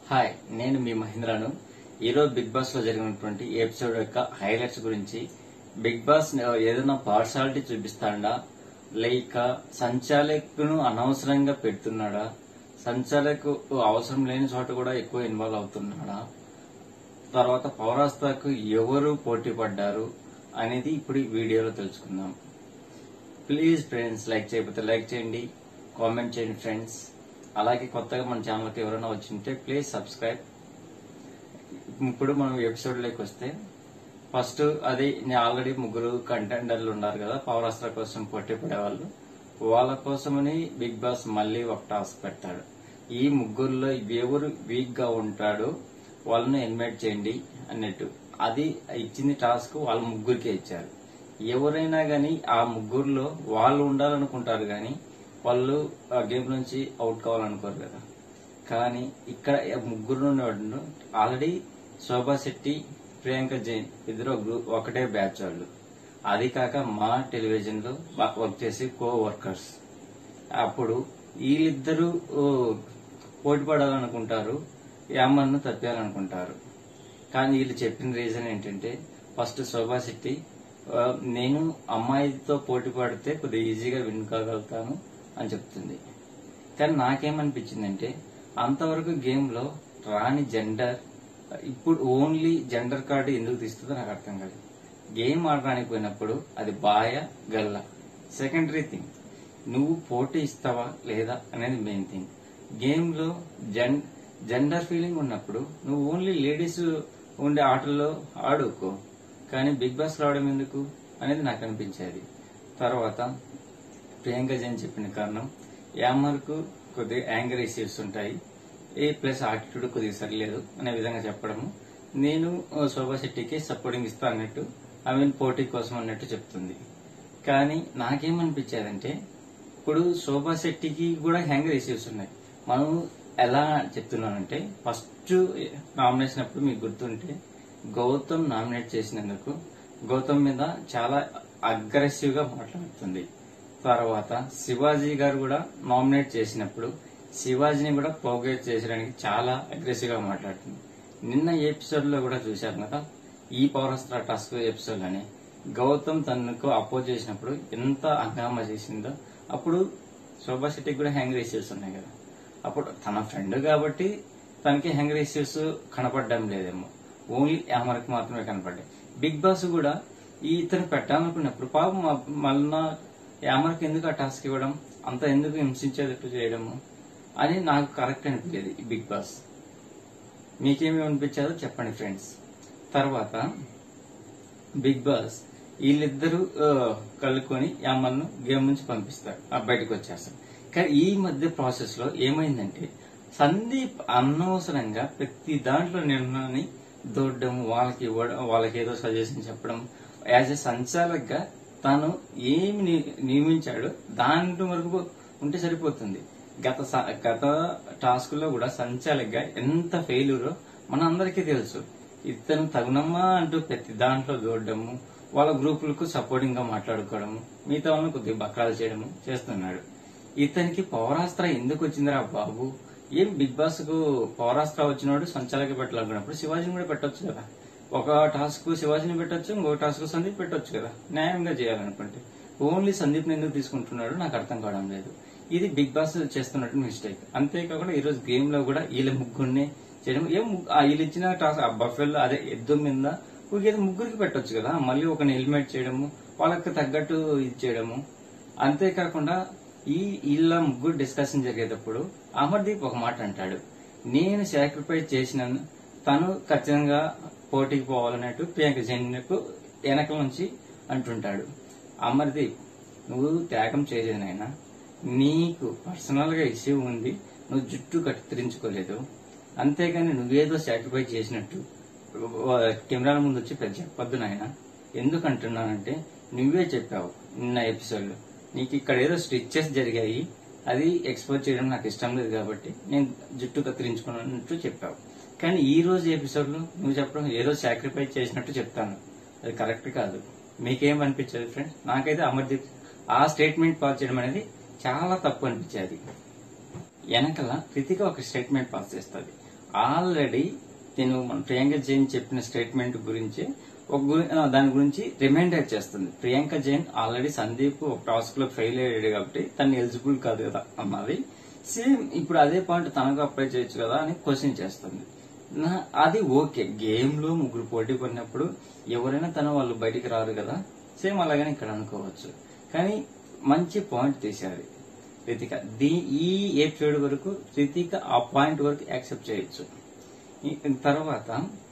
hi నేను మీ మహేంద్రను ఈరోజు big boss లో జరిగినటువంటి ఎపిసోడ్ యొక్క హైలైట్స్ గురించి బిగ్ బాస్ ఏదైనా పార్షాలిటీ చూపిస్తాడా లేక సంచాలకును అనవసరంగా పెడుతున్నాడా సంచాలకు అవసరం లేని చోట కూడా ఎక్కువ ఇన్వాల్వ్ అవుతున్నాడా తర్వాత పౌరాస్తాకు ఎవరు పోటీ పడ్డారు అనేది ఇప్పుడు ఈ వీడియోలో తెలుసుకుందాం ప్లీజ్ ఫ్రెండ్స్ లైక్ చేయకపోతే లైక్ చేయండి కామెంట్ చేయండి ఫ్రెండ్స్ అలాగే కొత్తగా మన ఛానల్కి ఎవరైనా వచ్చింటే ప్లీజ్ సబ్స్క్రైబ్ ఇప్పుడు మనం ఎపిసోడ్లోకి వస్తే ఫస్ట్ అది నేను ఆల్రెడీ ముగ్గురు కంటెండర్లు ఉన్నారు కదా పౌరాస్త్ర కోసం పోటీ పడేవాళ్ళు వాళ్ళ కోసమని బిగ్ బాస్ మళ్ళీ ఒక టాస్క్ పెడతాడు ఈ ముగ్గురులో ఎవరు వీక్ గా ఉంటాడో వాళ్ళని ఇన్వైట్ చేయండి అన్నట్టు అది ఇచ్చింది టాస్క్ వాళ్ళ ముగ్గురికే ఇచ్చారు ఎవరైనా గాని ఆ ముగ్గురులో వాళ్ళు ఉండాలనుకుంటారు గాని వాళ్ళు ఆ గేమ్ నుంచి అవుట్ కావాలనుకోరు కదా కానీ ఇక్కడ ముగ్గురు ఉన్నవాడు ఆల్రెడీ శోభా శెట్టి ప్రియాంక జైన్ ఇద్దరు గ్రూప్ ఒకటే బ్యాచ్ వాళ్ళు అది కాక మా టెలివిజన్ లో వర్క్ చేసి కో వర్కర్స్ అప్పుడు వీళ్ళిద్దరూ ఓ, పోటీ పడాలనుకుంటారు యామన్ను తప్పాలనుకుంటారు కానీ వీళ్ళు చెప్పిన రీజన్ ఏంటంటే ఫస్ట్ శోభా శెట్టి ఆ, నేను అమ్మాయితో పోటీ పడితే కొద్దిగా ఈజీగా విన్ కాగలుగుతాను అని చెప్తుంది కానీ నాకేమనిపించిందంటే అంతవరకు గేమ్ లో రాని జెండర్ ఇప్పుడు ఓన్లీ జెండర్ కార్డు ఎందుకు తీస్తుందో నాకు అర్థం కాదు గేమ్ ఆడడానికి పోయినప్పుడు అది బాయ గల్ల సెకండరీ థింగ్ నువ్వు పోటీ ఇస్తావా లేదా అనేది మెయిన్ థింగ్ గేమ్ లో జెన్ జెండర్ ఫీలింగ్ ఉన్నప్పుడు నువ్వు ఓన్లీ లేడీస్ ఉండే ఆటల్లో ఆడుకో కానీ బిగ్ బాస్ రావడం ఎందుకు అనేది నాకు అనిపించేది తర్వాత ప్రియాంక జైన్ చెప్పిన కారణం యామర్కు కొద్దిగా యాంగర్ ఇష్యూస్ ఉంటాయి ఏ ప్లస్ ఆటిట్యూడ్ కొద్దిగా సరిలేదు అనే విధంగా చెప్పడము నేను ఆ, శోభా శెట్టికి సపోర్టింగ్ ఇస్తా అన్నట్టు ఆమె పోటీ కోసం అన్నట్టు చెప్తుంది కానీ నాకేమనిపించేదంటే ఇప్పుడు శోభా శెట్టికి కూడా హ్యాంగర్ ఇష్యూస్ ఉన్నాయి మనం ఎలా చెప్తున్నానంటే ఫస్ట్ నామినేషన్ అప్పుడు మీకు గుర్తుంటే గౌతమ్ నామినేట్ చేసినందుకు గౌతమ్ మీద చాలా అగ్రెసివ్ గా మాట్లాడుతుంది తర్వాత శివాజీ గారు కూడా నామినేట్ చేసినప్పుడు శివాజీని కూడా ప్రోగ్రెస్ చేసడానికి చాలా అగ్రెసివ్ గా మాట్లాడుతుంది నిన్న ఎపిసోడ్ లో కూడా చూశారు కదా ఈ పౌరస్త్ర టాస్క్ ఎపిసోడ్ అని గౌతమ్ తనకు అపోజ్ చేసినప్పుడు ఎంత హంగామా చేసిందో అప్పుడు శోభా శెట్టికి కూడా హ్యాంగర్ ఇష్యూస్ ఉన్నాయి కదా అప్పుడు తన ఫ్రెండ్ కాబట్టి తనకి హ్యాంగర్ ఇష్యూస్ కనపడడం లేదేమో ఓన్లీ అమర్కి మాత్రమే కనపడ్డాయి బిగ్ బాస్ కూడా ఈ ఇతను పెట్టాలనుకున్నప్పుడు పాపం మళ్ళా యామర్కి ఎందుకు ఆ టాస్క్ ఇవ్వడం అంత ఎందుకు హింసించేటట్టు చేయడము అని నాకు కరెక్ట్ అనిపించేది ఈ బిగ్ బాస్ మీకేమి అనిపించారో చెప్పండి ఫ్రెండ్స్ తర్వాత బిగ్ బాస్ వీళ్ళిద్దరూ ఆ, కలుకొని యామన్ను గేమ్ నుంచి పంపిస్తారు ఆ బయటకు వచ్చేస్తారు కానీ ఈ మధ్య ప్రాసెస్ లో ఏమైందంటే సందీప్ అనవసరంగా ప్రతి దాంట్లో నిర్ణయాన్ని దూడడం వాళ్ళకి ఇవ్వడం వాళ్ళకి ఏదో సజెషన్ చెప్పడం యాజ్ ఎ సంచాలక్ గా తాను ఏమి ని- నియమించాడో దాంట్లో వరకు ఉంటే సరిపోతుంది గత స- గత టాస్క్ లో కూడా సంచాలక్ గా ఎంత ఫెయిల్యూరో మన అందరికీ తెలుసు ఇతను తగునమ్మా అంటూ ప్రతి దాంట్లో దూడడము వాళ్ళ గ్రూపులకు సపోర్టింగ్ గా మాట్లాడుకోవడము మిగతా వాళ్ళని కొద్దిగా బక్రాలు చేయడము చేస్తున్నాడు ఇతనికి పౌరాస్త్ర ఎందుకు వచ్చిందిరా బాబు ఏం బిగ్ బాస్ కు పౌరాస్త్ర వచ్చినోడు సంచాలక పెట్టాలనుకున్నప్పుడు శివాజీని కూడా పెట్టొచ్చు కదా ఒక టాస్క్ శివాజీని పెట్టొచ్చు ఇంకో టాస్క్ సందీప్ పెట్టొచ్చు కదా న్యాయంగా చేయాలనుకుంటే ఓన్లీ సందీప్ ఎందుకు తీసుకుంటున్నాడు నాకు అర్థం కావడం లేదు ఇది బిగ్ బాస్ చేస్తున్నట్టు మిస్టేక్ అంతేకాకుండా ఈ రోజు గేమ్ లో కూడా వీళ్ళ ముగ్గురిని చేయడం ఏం ముగ్గు- ఆ వీళ్ళు ఇచ్చిన టాస్క్ ఆ బఫెల్ అదే ఎద్దు మీద ఊరికేదో ముగ్గురికి పెట్టొచ్చు కదా మళ్ళీ ఒక హెల్మెట్ చేయడము వాళ్ళకి తగ్గట్టు ఇది చేయడము అంతేకాకుండా ఈ వీళ్ళ ముగ్గురు డిస్కషన్ జరిగేటప్పుడు అమర్దీప్ ఒక మాట అంటాడు నేను సాక్రిఫైస్ చేసిన తను ఖచ్చితంగా పోటీకి పోవాలన్నట్టు ప్రియాంక జైన్కు వెనక నుంచి అంటుంటాడు అమర్దీప్ నువ్వు త్యాగం చేయలేదు నాయనా నీకు పర్సనల్ గా ఇష్యూ ఉంది నువ్వు జుట్టు కత్తిరించుకోలేదు అంతేగాని నువ్వేదో సాక్రిఫైస్ చేసినట్టు కెమెరాల ముందు వచ్చి పెద్ద చెప్పొద్దు నాయన ఎందుకు అంటున్నానంటే నువ్వే చెప్పావు నిన్న ఎపిసోడ్ లో నీకు ఇక్కడ ఏదో స్టిచ్చెస్ జరిగాయి అది ఎక్స్పోజ్ చేయడం నాకు ఇష్టం లేదు కాబట్టి నేను జుట్టు కత్తిరించుకున్నట్టు చెప్పావు కానీ ఈ రోజు ఎపిసోడ్ లో నువ్వు చెప్పడం ఏదో సాక్రిఫైస్ చేసినట్టు చెప్తాను అది కరెక్ట్ కాదు మీకేం అనిపించదు ఫ్రెండ్స్ నాకైతే అమర్దీప్ ఆ స్టేట్మెంట్ పాస్ చేయడం అనేది చాలా తప్పు అనిపించేది వెనకల కృతిక ఒక స్టేట్మెంట్ పాస్ చేస్తుంది ఆల్రెడీ నేను మన ప్రియాంక జైన్ చెప్పిన స్టేట్మెంట్ గురించి ఒక గు- ఆ, దాని గురించి రిమైండర్ చేస్తుంది ప్రియాంక జైన్ ఆల్రెడీ సందీప్ ఒక టాస్క్ లో ఫెయిల్ అయ్యాడు కాబట్టి తను ఎలిజిబుల్ కాదు కదా అన్నది సేమ్ ఇప్పుడు అదే పాయింట్ తనకు అప్లై చేయొచ్చు కదా అని క్వశ్చన్ చేస్తుంది నా- అది ఓకే గేమ్ లో ముగ్గురు పోటీ పడినప్పుడు ఎవరైనా తన వాళ్ళు బయటికి రారు కదా సేమ్ అలాగనే ఇక్కడ అనుకోవచ్చు కానీ మంచి పాయింట్ తీశారు రితిక దీ ఈ ఎపిసోడ్ వరకు రితిక ఆ పాయింట్ వరకు యాక్సెప్ట్ చేయొచ్చు ఈ- తర్వాత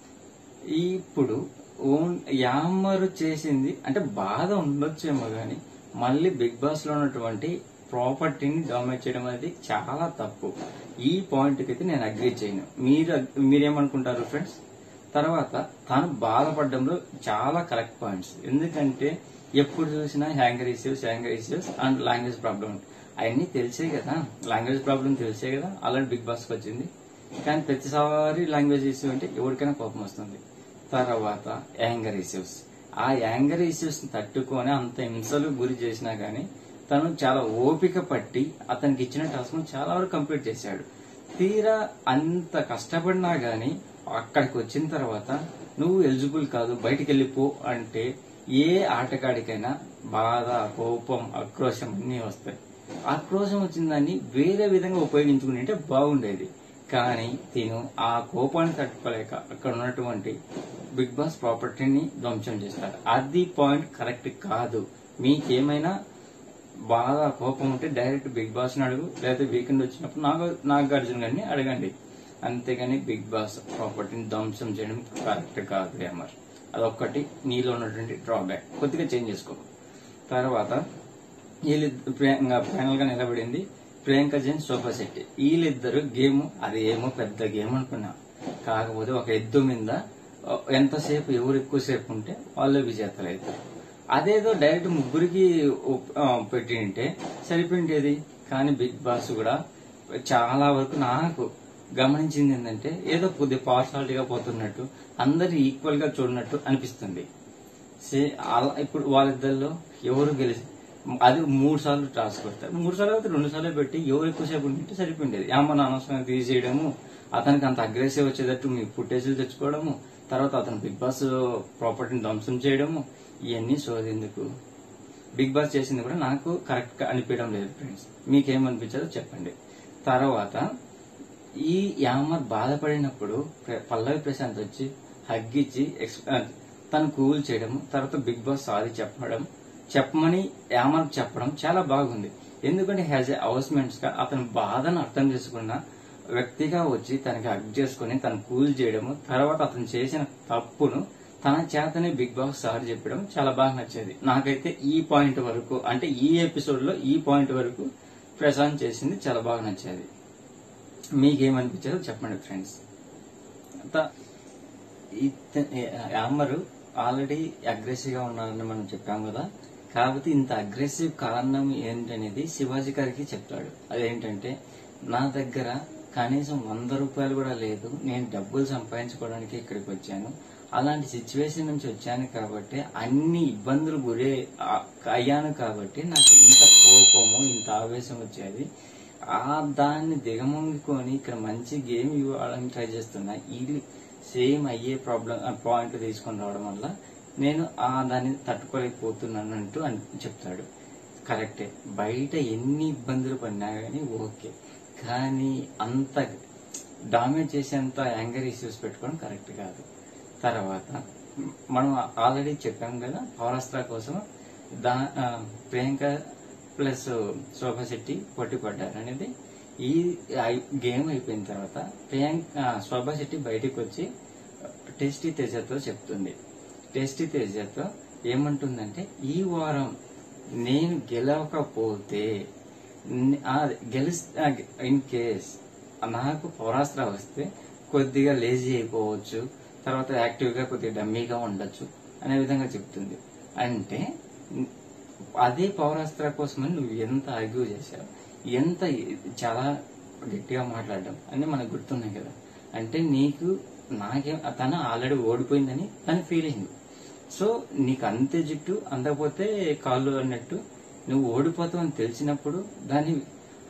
ఇప్పుడు ఓన్ యామరు చేసింది అంటే బాధ ఉండొచ్చేమో గాని మళ్ళీ బిగ్ బాస్ లో ఉన్నటువంటి ప్రాపర్టీని డామినేట్ చేయడం అనేది చాలా తప్పు ఈ పాయింట్ కి అయితే నేను అగ్రీ చేయను మీరు మీరేమనుకుంటారు ఫ్రెండ్స్ తర్వాత తాను బాధపడడంలో చాలా కరెక్ట్ పాయింట్స్ ఎందుకంటే ఎప్పుడు చూసినా anger issues anger issues and language problem అవన్నీ తెలిసే కదా లాంగ్వేజ్ ప్రాబ్లం తెలిసే కదా అలాంటి బిగ్ బాస్ కి వచ్చింది కానీ ప్రతిసారి లాంగ్వేజ్ ఇష్యూ అంటే ఎవరికైనా కోపం వస్తుంది తర్వాత యాంగర్ ఇష్యూస్ ఆ యాంగర్ ఇష్యూస్ తట్టుకొని అంత హింసలు గురి చేసినా గానీ తను చాలా ఓపిక పట్టి అతనికి ఇచ్చిన టాస్క్ చాలా వరకు కంప్లీట్ చేశాడు తీరా అంత కష్టపడినా గానీ అక్కడికి వచ్చిన తర్వాత నువ్వు ఎలిజిబుల్ కాదు బయటికి వెళ్ళిపో అంటే ఏ ఆటగాడికైనా బాధ కోపం ఆక్రోశం అన్ని వస్తాయి ఆక్రోశం వచ్చిన దాన్ని వేరే విధంగా ఉపయోగించుకుంటే బాగుండేది కానీ తిను ఆ కోపాన్ని తట్టుకోలేక అక్కడ ఉన్నటువంటి బిగ్ బాస్ ప్రాపర్టీని ధ్వంసం చేస్తారు అది పాయింట్ కరెక్ట్ కాదు మీకేమైనా బాగా కోపం ఉంటే డైరెక్ట్ బిగ్ బాస్ ని అడుగు లేదా వీకెండ్ వచ్చినప్పుడు నాకు నాగార్జున గారిని అడగండి అంతేగాని బిగ్ బాస్ ప్రాపర్టీని ధ్వంసం చేయడం కరెక్ట్ కాదు అమర్ అదొక్కటి నీలో ఉన్నటువంటి డ్రాబ్యాక్ కొద్దిగా చేంజ్ చేసుకో తర్వాత వీళ్ళిద్దరు ఫైనల్ గా నిలబడింది ప్రియాంక జైన్ సోఫా సెట్ వీళ్ళిద్దరు గేమ్ అది ఏమో పెద్ద గేమ్ అనుకున్నా కాకపోతే ఒక ఎద్దు మీద ఎంతసేపు ఎవరు ఎక్కువసేపు ఉంటే వాళ్ళు విజేతలు అవుతారు అదేదో డైరెక్ట్ ముగ్గురికి ఉప్- ఆ, పెట్టి ఉంటే సరిపోయిండేది కానీ బిగ్ బాస్ కూడా చాలా వరకు నాకు గమనించింది ఏంటంటే ఏదో కొద్దిగా పార్షాలిటీగా పోతున్నట్టు అందరు ఈక్వల్ గా చూడనట్టు అనిపిస్తుంది సే అలా ఇప్పుడు వాళ్ళిద్దరిలో ఎవరు గెలిచి అది మూడు సార్లు టాస్క్ వస్తారు మూడు సార్లు అయితే రెండు సార్లు పెట్టి ఎవరు ఎక్కువసేపు ఉంటే సరిపోయిండేది ఏమన్నా అనవసరంగా తీసేయడము అతనికి అంత అగ్రెసివ్ వచ్చేటట్టు మీ ఫుటేజ్లు తెచ్చుకోవడము తర్వాత అతను బిగ్ బాస్ ప్రాపర్టీని ధ్వంసం చేయడము ఇవన్నీ సోదెందుకు బిగ్ బాస్ చేసింది కూడా నాకు కరెక్ట్ గా అనిపించడం లేదు ఫ్రెండ్స్ మీకేమనిపించదో చెప్పండి తర్వాత ఈ యామర్ బాధపడినప్పుడు ప్ర- పల్లవి ప్రశాంత్ వచ్చి హగ్గిచ్చి ఎక్స్- ఆ, తను కూల్ చేయడం తర్వాత బిగ్ బాస్ సారీ చెప్పడం చెప్పమని యామర్ చెప్పడం చాలా బాగుంది ఎందుకంటే హ్యాజ్ ఏ హౌస్మెంట్స్ గా అతని బాధను అర్థం చేసుకున్న వ్యక్తిగా వచ్చి తనకి హగ్ చేసుకుని తను కూల్ చేయడము తర్వాత అతను చేసిన తప్పును తన చేతనే బిగ్ బాస్ సార్ చెప్పడం చాలా బాగా నచ్చేది నాకైతే ఈ పాయింట్ వరకు అంటే ఈ ఎపిసోడ్ లో ఈ పాయింట్ వరకు ప్రశాంత్ చేసింది చాలా బాగా నచ్చేది మీకేమనిపించారో చెప్పండి ఫ్రెండ్స్ అమ్మరు ఆల్రెడీ అగ్రెసివ్ గా ఉన్నారని మనం చెప్పాం కదా కాకపోతే ఇంత అగ్రెసివ్ కారణం ఏంటనేది శివాజీ గారికి చెప్తాడు అదేంటంటే నా దగ్గర కనీసం వంద రూపాయలు కూడా లేదు నేను డబ్బులు సంపాదించుకోవడానికి ఇక్కడికి వచ్చాను అలాంటి సిచ్యువేషన్ నుంచి వచ్చాను కాబట్టి అన్ని ఇబ్బందులు గురే ఆ- అయ్యాను కాబట్టి నాకు ఇంత కోపము ఇంత ఆవేశం వచ్చేది ఆ దాన్ని దిగమొంగుకొని ఇక్కడ మంచి గేమ్ ఇవ్వడానికి ట్రై చేస్తున్నా ఇది సేమ్ అయ్యే ప్రాబ్లం పాయింట్ తీసుకొని రావడం వల్ల నేను ఆ దాన్ని తట్టుకోలేకపోతున్నాను అంటూ అని చెప్తాడు కరెక్టే బయట ఎన్ని ఇబ్బందులు పడినా కానీ ఓకే కానీ అంత డామేజ్ చేసేంత యాంగర్ ఇష్యూస్ పెట్టుకోవడం కరెక్ట్ కాదు తర్వాత మనం ఆల్రెడీ చెప్పాం కదా పౌరాస్త్ర కోసం దా ఆ, ప్రియాంక ప్లస్ శోభా శెట్టి పోటీ పడ్డారు అనేది ఈ ఐ- గేమ్ అయిపోయిన తర్వాత ప్రియాంక ఆ, శోభా శెట్టి బయటికి వచ్చి టేస్టీ తేజతో చెప్తుంది టేస్టీ తేజతో ఏమంటుందంటే ఈ వారం నేను గెలవకపోతే ని- ఆ, గెలిస్ ఇన్ కేస్ నాకు పౌరాస్త్ర వస్తే కొద్దిగా లేజీ అయిపోవచ్చు తర్వాత యాక్టివ్ గా కొద్దిగా డమ్మీగా ఉండొచ్చు అనే విధంగా చెప్తుంది అంటే న్- అదే పౌరాస్త్ర కోసమని నువ్వు ఎంత ఆర్గ్యూ చేశావు ఎంత చాలా గట్టిగా మాట్లాడడం అని మనకు గుర్తున్నాయి కదా అంటే నీకు నాకేం తను ఆల్రెడీ ఓడిపోయిందని తన ఫీలింగ్ సో నీకు అంతే జుట్టు అందకపోతే కాళ్ళు అన్నట్టు నువ్వు ఓడిపోతావు అని తెలిసినప్పుడు దాన్ని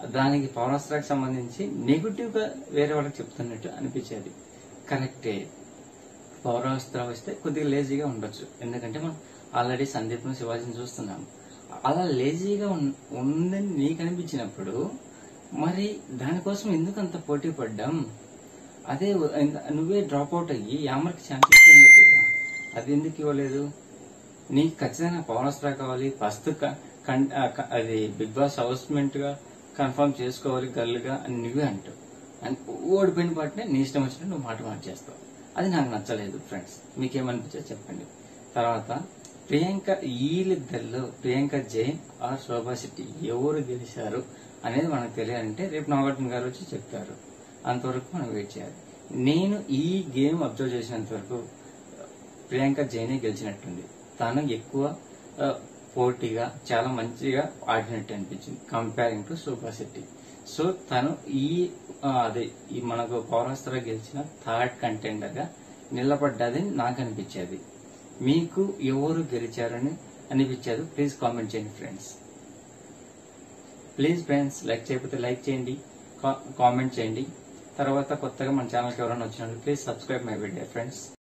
దానికి పవనాస్త్రాకి సంబంధించి నెగిటివ్ గా వేరే వాళ్ళకి చెప్తున్నట్టు అనిపించేది కరెక్టే పౌరాస్త్ర వస్తే కొద్దిగా లేజీగా ఉండొచ్చు ఎందుకంటే మనం ఆల్రెడీ సందీప్ను శివాజీని చూస్తున్నాం అలా లేజీగా ఉన్- ఉందని నీకు అనిపించినప్పుడు మరి దానికోసం ఎందుకు అంత పోటీ పడ్డాం అదే ఇంద- నువ్వే డ్రాప్ అవుట్ అయ్యి యామర్కి ఛాన్స్ ఇచ్చి ఉండొచ్చు కదా అది ఎందుకు ఇవ్వలేదు నీకు ఖచ్చితంగా పవనాస్త్ర కావాలి ఫస్ట్ క- కన్- ఆ, క- అది బిగ్ బాస్ హౌస్మెంట్ గా కన్ఫర్మ్ చేసుకోవాలి గర్ల్ గా అని నువ్వే అంటావు అండ్ ఓడిపోయిన పాటనే నీ ఇష్టం వచ్చినట్టు నువ్వు మాట మార్చేస్తావు అది నాకు నచ్చలేదు ఫ్రెండ్స్ మీకేమనిపించో చెప్పండి తర్వాత ప్రియాంక వీళ్ళిద్దరిలో ప్రియాంక జైన్ ఆర్ శోభా శెట్టి ఎవరు గెలిచారు అనేది మనకు తెలియాలంటే రేపు నాగార్జున గారు వచ్చి చెప్తారు అంతవరకు మనం వెయిట్ చేయాలి నేను ఈ గేమ్ అబ్జర్వ్ చేసినంత వరకు ప్రియాంక జైనే గెలిచినట్టుంది తను ఎక్కువ ఆ, పోటీగా చాలా మంచిగా ఆడినట్టు అనిపించింది comparing to Shobha Shetty so తను ఈ ఆ, అదే ఈ మనకు పౌరాస్త్ర గెలిచిన థర్డ్ కంటెండర్ గా నిలబడ్డదని నాకు అనిపించేది మీకు ఎవరు గెలిచారని అనిపించేది ప్లీజ్ కామెంట్ చేయండి ఫ్రెండ్స్ ప్లీజ్ ఫ్రెండ్స్ లైక్ చేయకపోతే లైక్ చేయండి కా- కామెంట్ చేయండి తర్వాత కొత్తగా మన ఛానల్కి ఎవరైనా వచ్చినట్లు please subscribe my video friends